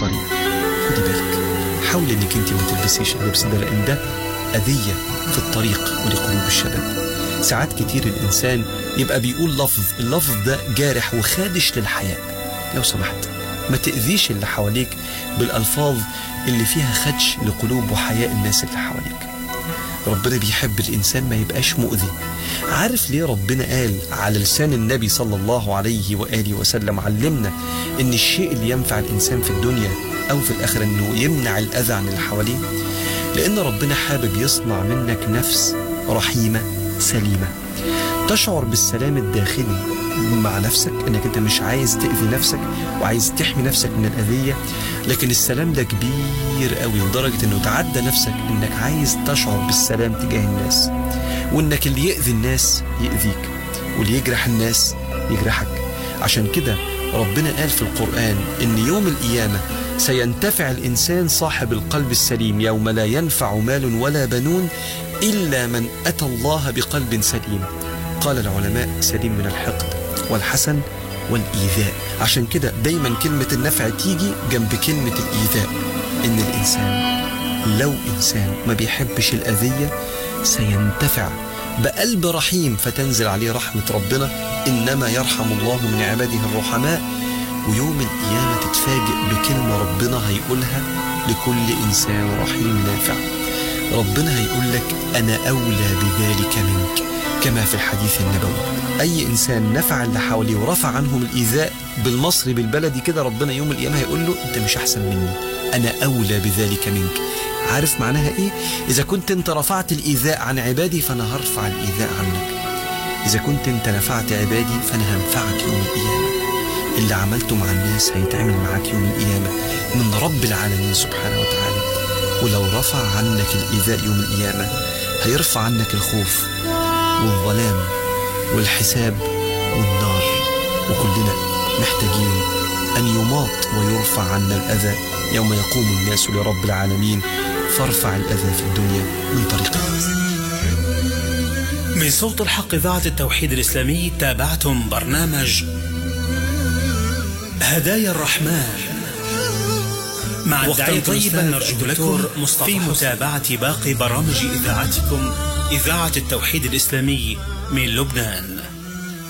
الطريق خدي بالك حاول انك انت ما تلبسيش اللبس ده لان ده اذيه في الطريق ولقلوب الشباب ساعات كتير الانسان يبقى بيقول لفظ اللفظ ده جارح وخادش للحياء لو سمحت ما تأذيش اللي حواليك بالألفاظ اللي فيها خدش لقلوب وحياء الناس اللي حواليك ربنا بيحب الإنسان ما يبقاش مؤذي عارف ليه ربنا قال على لسان النبي صلى الله عليه وآله وسلم علمنا إن الشيء اللي ينفع الإنسان في الدنيا أو في الآخرة إنه يمنع الأذى عن اللي حواليه لأن ربنا حابب يصنع منك نفس رحيمة سليمة تشعر بالسلام الداخلي مع نفسك انك انت مش عايز تأذي نفسك وعايز تحمي نفسك من الأذية لكن السلام ده كبير قوي لدرجة انه تعدى نفسك انك عايز تشعر بالسلام تجاه الناس وانك اللي يأذي الناس يأذيك واللي يجرح الناس يجرحك عشان كده ربنا قال في القرآن ان يوم القيامة سينتفع الإنسان صاحب القلب السليم يوم لا ينفع مال ولا بنون إلا من أتى الله بقلب سليم قال العلماء سليم من الحقد والحسن والإيذاء عشان كده دايما كلمة النفع تيجي جنب كلمة الإيذاء إن الإنسان لو إنسان ما بيحبش الأذية سينتفع بقلب رحيم فتنزل عليه رحمة ربنا إنما يرحم الله من عباده الرحماء ويوم القيامة تتفاجئ بكلمة ربنا هيقولها لكل إنسان رحيم نافع ربنا هيقول لك أنا أولى بذلك منك كما في الحديث النبوي أي إنسان نفع اللي حواليه ورفع عنهم الإيذاء بالمصري بالبلدي كده ربنا يوم القيامة هيقول له أنت مش أحسن مني أنا أولى بذلك منك عارف معناها إيه؟ إذا كنت أنت رفعت الإيذاء عن عبادي فأنا هرفع الإيذاء عنك إذا كنت أنت نفعت عبادي فأنا هنفعك يوم القيامة اللي عملته مع الناس هيتعمل معاك يوم القيامة من رب العالمين سبحانه وتعالى ولو رفع عنك الإيذاء يوم القيامة هيرفع عنك الخوف والظلام والحساب والنار وكلنا محتاجين أن يماط ويرفع عنا الأذى يوم يقوم الناس لرب العالمين فارفع الأذى في الدنيا من طريق من صوت الحق إذاعة التوحيد الإسلامي تابعتم برنامج هدايا الرحمن مع الداعية طيبا نرجو لكم في متابعة باقي برامج إذاعتكم إذاعة التوحيد الإسلامي من لبنان